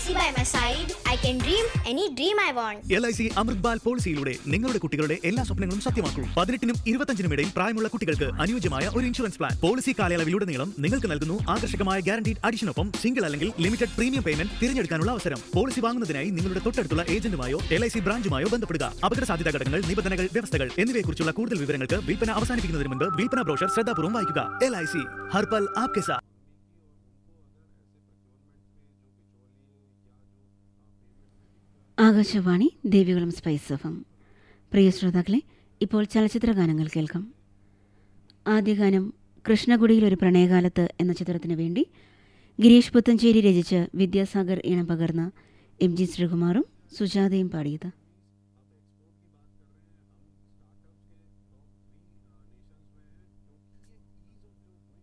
by my side, I can dream any dream I want. L I C Amrit Bal പോളിസിയിലൂടെ നിങ്ങളുടെ കുട്ടികളുടെ എല്ലാ സ്വപ്നങ്ങളും സത്യമാക്കൂ പതിനെട്ടിനും ഇരുപത്തഞ്ചിനും ഇടയിൽ പ്രായമുള്ള കുട്ടികൾക്ക് അനുയോജ്യമായ ഒരു ഇൻഷുറൻസ് പ്ലാൻ പോളിസി കാലയളവിലുടനീളം നിങ്ങൾക്ക് നൽകുന്നു ആകർഷകമായ ഗ്യാരണ്ടീഡ് അഡിഷനൊപ്പം സിംഗിൾ അല്ലെങ്കിൽ ലിമിറ്റഡ് പ്രീമിയം പേയ്മെന്റ് തിരഞ്ഞെടുക്കാനുള്ള അവസരം പോളിസി വാങ്ങുന്നതിനായി നിങ്ങളുടെ തൊട്ടടുത്തുള്ള ഏജന്റുമായോ എൽ ഐ സി ബ്രാഞ്ചുമായോ ബന്ധപ്പെടുക അപകട സാധ്യതാ ഘടകങ്ങൾ നിബന്ധനകൾ വ്യവസ്ഥകൾ എന്നിവയെക്കുറിച്ചുള്ള കൂടുതൽ വിവരങ്ങൾക്ക് വിൽപ്പന അവസാനിപ്പിക്കുന്നതിന് മുമ്പ് വിൽപ്പന ബ്രോഷർ ശ്രദ്ധാപൂർവ്വം വായിക്കുക എൽ ഐ സി ഹർപൽ ആപ്കെ സാത്ത് Akashvani Devikulam spice F M പ്രിയ ശ്രോതാക്കളെ ഇപ്പോൾ ചലച്ചിത്ര ഗാനങ്ങൾ കേൾക്കാം ആദ്യ ഗാനം കൃഷ്ണകുടിയിൽ ഒരു പ്രണയകാലത്ത് എന്ന ചിത്രത്തിനു വേണ്ടി ഗിരീഷ് പുത്തഞ്ചേരി രചിച്ച് വിദ്യാസാഗർ ഇണം പകർന്ന എം ജി ശ്രീകുമാറും സുജാതയും പാടിയത്